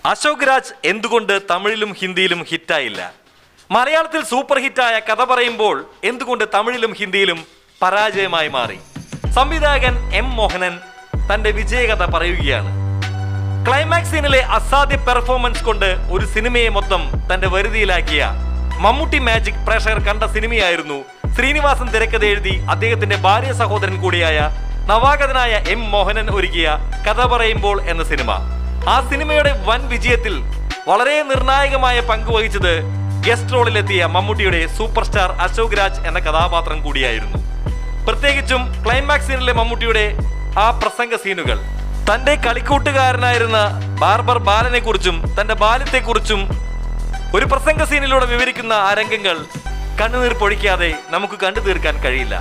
അശോക് രാജ് എന്തുകൊണ്ട് തമിഴിലും ഹിന്ദിയിലും ഹിറ്റായില്ല മലയാളത്തിൽ സൂപ്പർ ഹിറ്റായ കഥ പറയുമ്പോൾ എന്തുകൊണ്ട് തമിഴിലും ഹിന്ദിയിലും പരാജയമായി മാറി സംവിധായകൻ എം മോഹനൻ തന്റെ വിജയകഥ പറയുകയാണ് ക്ലൈമാക്സ് സീനിലെ അസാധ്യ പെർഫോമൻസ് കൊണ്ട് ഒരു സിനിമയെ മൊത്തം തന്റെ വരുതിയിലാക്കിയ മമ്മൂട്ടി മാജിക് പ്രേക്ഷകർ കണ്ട സിനിമയായിരുന്നു ശ്രീനിവാസൻ തിരക്കഥ എഴുതി അദ്ദേഹത്തിന്റെ ഭാര്യ സഹോദരൻ കൂടിയായ നവാഗതനായ എം മോഹനൻ ഒരുക്കിയ കഥ പറയുമ്പോൾ എന്ന സിനിമ ആ സിനിമയുടെ വൻ വിജയത്തിൽ വളരെ നിർണായകമായ പങ്ക് വഹിച്ചത് ഗസ്റ്റ് റോളിലെത്തിയ മമ്മൂട്ടിയുടെ സൂപ്പർ സ്റ്റാർ അശോക് രാജ് എന്ന കഥാപാത്രം കൂടിയായിരുന്നു പ്രത്യേകിച്ചും ക്ലൈമാക്സ് സീനിലെ മമ്മൂട്ടിയുടെ ആ പ്രസംഗ സീനുകൾ തന്റെ കളിക്കൂട്ടുകാരനായിരുന്ന ബാർബർ ബാലനെ കുറിച്ചും തന്റെ ബാല്യത്തെക്കുറിച്ചും ഒരു പ്രസംഗ സീനിലൂടെ വിവരിക്കുന്ന ആ രംഗങ്ങൾ കണ്ണുനീർ പൊഴിക്കാതെ നമുക്ക് കണ്ടു തീർക്കാൻ കഴിയില്ല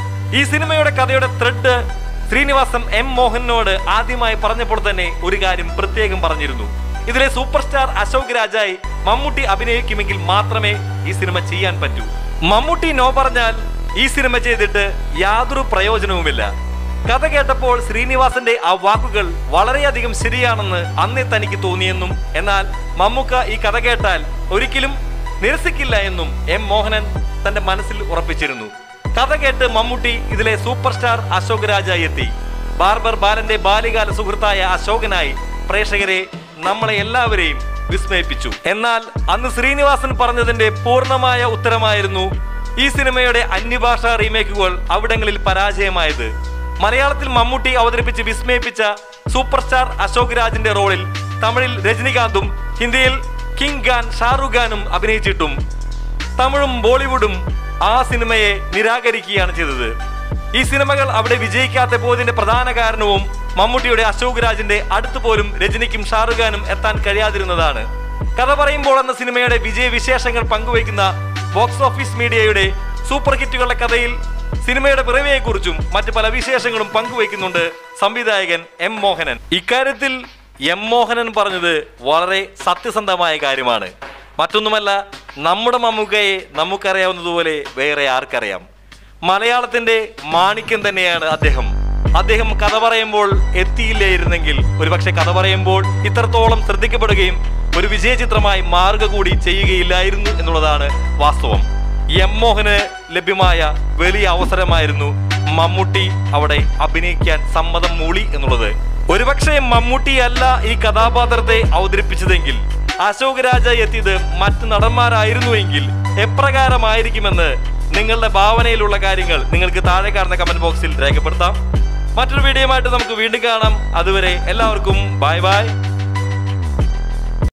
ഈ സിനിമയുടെ കഥയുടെ ത്രെഡ് ശ്രീനിവാസം എം മോഹനോട് ആദ്യമായി പറഞ്ഞപ്പോൾ തന്നെ ഒരു കാര്യം പ്രത്യേകം പറഞ്ഞിരുന്നു ഇതിലെ സൂപ്പർ സ്റ്റാർ അശോക് രാജായി മമ്മൂട്ടി അഭിനയിക്കുമെങ്കിൽ മാത്രമേ ഈ സിനിമ ചെയ്യാൻ പറ്റൂ മമ്മൂട്ടി നോ പറഞ്ഞാൽ ഈ സിനിമ ചെയ്തിട്ട് യാതൊരു പ്രയോജനവുമില്ല കഥ കേട്ടപ്പോൾ ശ്രീനിവാസന്റെ ആ വാക്കുകൾ വളരെയധികം ശരിയാണെന്ന് അന്നേ തനിക്ക് തോന്നിയെന്നും എന്നാൽ മമ്മൂക്ക ഈ കഥ കേട്ടാൽ ഒരിക്കലും നിരസിക്കില്ല എന്നും എം മോഹനൻ തന്റെ മനസ്സിൽ ഉറപ്പിച്ചിരുന്നു കഥ കേട്ട് മമ്മൂട്ടി ഇതിലെ സൂപ്പർ സ്റ്റാർ അശോക് രാജായി എത്തി ബാർബർ ബാലന്റെ ബാല്യകാല സുഹൃത്തായ അശോകനായി പ്രേക്ഷകരെ നമ്മളെ എല്ലാവരെയും വിസ്മയിപ്പിച്ചു എന്നാൽ അന്ന് ശ്രീനിവാസൻ പറഞ്ഞതിന്റെ പൂർണ്ണമായ ഉത്തരമായിരുന്നു ഈ സിനിമയുടെ അന്യഭാഷാ റീമേക്കുകൾ അവിടങ്ങളിൽ പരാജയമായത് മലയാളത്തിൽ മമ്മൂട്ടി അവതരിപ്പിച്ച് വിസ്മയിപ്പിച്ച സൂപ്പർ സ്റ്റാർ അശോക് രാജിന്റെ റോളിൽ തമിഴിൽ രജനികാന്തും ഹിന്ദിയിൽ കിങ് ഖാൻ ഷാറുഖ് ഖാനും അഭിനയിച്ചിട്ടും തമിഴും ബോളിവുഡും ആ സിനിമയെ നിരാകരിക്കുകയാണ് ചെയ്തത് ഈ സിനിമകൾ അവിടെ വിജയിക്കാത്ത പോയതിന്റെ പ്രധാന കാരണവും മമ്മൂട്ടിയുടെ അശോക് രാജിന്റെ അടുത്ത് പോലും രജനിക്കും ഷാറുഖ് ഖാനും എത്താൻ കഴിയാതിരുന്നതാണ് കഥ പറയുമ്പോൾ എന്ന സിനിമയുടെ വിജയവിശേഷങ്ങൾ പങ്കുവയ്ക്കുന്ന ബോക്സ് ഓഫീസ് മീഡിയയുടെ സൂപ്പർ ഹിറ്റുകളുടെ കഥയിൽ സിനിമയുടെ പിറവിയെക്കുറിച്ചും മറ്റ് പല വിശേഷങ്ങളും പങ്കുവയ്ക്കുന്നുണ്ട് സംവിധായകൻ എം മോഹനൻ ഇക്കാര്യത്തിൽ എം മോഹനൻ പറഞ്ഞത് വളരെ സത്യസന്ധമായ കാര്യമാണ് മറ്റൊന്നുമല്ല നമ്മുടെ മമ്മൂക്കയെ നമുക്കറിയാവുന്നതുപോലെ വേറെ ആർക്കറിയാം മലയാളത്തിന്റെ മാണിക്യം തന്നെയാണ് അദ്ദേഹം അദ്ദേഹം കഥ പറയുമ്പോൾ എത്തിയില്ലായിരുന്നെങ്കിൽ ഒരുപക്ഷെ കഥ പറയുമ്പോൾ ഇത്രത്തോളം ശ്രദ്ധിക്കപ്പെടുകയും ഒരു വിജയ ചിത്രമായി മാറുക കൂടി ചെയ്യുകയില്ലായിരുന്നു എന്നുള്ളതാണ് വാസ്തവം എം മോഹന് ലഭ്യമായ വലിയ അവസരമായിരുന്നു മമ്മൂട്ടി അവിടെ അഭിനയിക്കാൻ സമ്മതം മൂളി എന്നുള്ളത് ഒരുപക്ഷെ മമ്മൂട്ടി അല്ല ഈ കഥാപാത്രത്തെ അവതരിപ്പിച്ചതെങ്കിൽ അശോക് രാജ എത്തിയത് മറ്റ് നടന്മാരായിരുന്നുവെങ്കിൽ എപ്രകാരമായിരിക്കുമെന്ന് നിങ്ങളുടെ ഭാവനയിലുള്ള കാര്യങ്ങൾ നിങ്ങൾക്ക് താഴെ കാണുന്ന കമന്റ് ബോക്സിൽ രേഖപ്പെടുത്താം മറ്റൊരു വീഡിയോയുമായിട്ട് നമുക്ക് വീണ്ടും കാണാം അതുവരെ എല്ലാവർക്കും ബൈ ബൈ